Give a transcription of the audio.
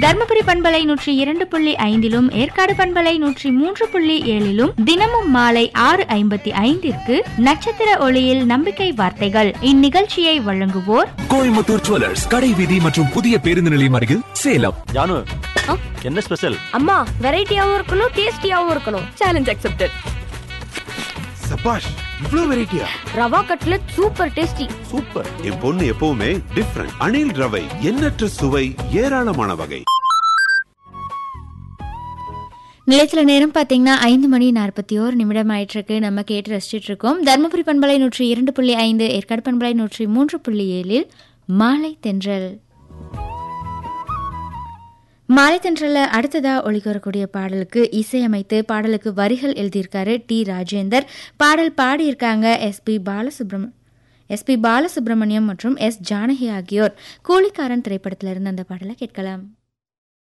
தர்மபுரி பண்பலை நூற்றி இரண்டு புள்ளி ஐந்திலும் ஏற்காடு பண்பலை நூற்றி மூன்று புள்ளி ஏழிலும் தினமும் மாலை ஆறு ஐம்பத்தி ஐந்திற்கு நட்சத்திர ஒளியில் நம்பிக்கை வார்த்தைகள் இந்நிகழ்ச்சியை வழங்குவோர் கோயம்புத்தூர் ஜுவல்லர்ஸ் கடை வீதி மற்றும் புதிய பேருந்து நிலையம் அருகில் சேலம் ஜானு என்ன ஸ்பெஷல் அம்மா வெரைட்டியாவும் இருக்கணும் டேஸ்டியாவும் இருக்கணும் சேலஞ்ச் அக்செப்டட் சபாஷ் இவ்ளோ வெரைட்டியா rava cutlet super tasty super என் பொண்ணு எப்பவுமே டிஃப்ரெண்ட் அணில் ரவை எண்ணற்ற சுவை ஏராளமான வகை நிலையத்தில் நேரம் பார்த்தீங்கன்னா ஐந்து மணி நாற்பத்தி ஓரு நிமிடம் ஆயிட்டிருக்கு நம்ம கேட்டு ரசிச்சிட்டு இருக்கோம் தருமபுரி பண்பலை நூற்றி இரண்டு புள்ளி ஐந்து ஏற்காடு பண்பலை நூற்றி மூன்று புள்ளி ஏழில் மாலை தென்றல் மாலை தென்றல்ல அடுத்ததா ஒழிக்க வரக்கூடிய பாடலுக்கு இசையமைத்து பாடலுக்கு வரிகள் எழுதியிருக்காரு டி ராஜேந்தர் பாடல் பாடியிருக்காங்க எஸ்பி பாலசுப்ரம எஸ்பி பாலசுப்ரமணியம் மற்றும் எஸ் ஜானகி ஆகியோர் கூலிக்காரன் திரைப்படத்திலிருந்து அந்த பாடலை கேட்கலாம்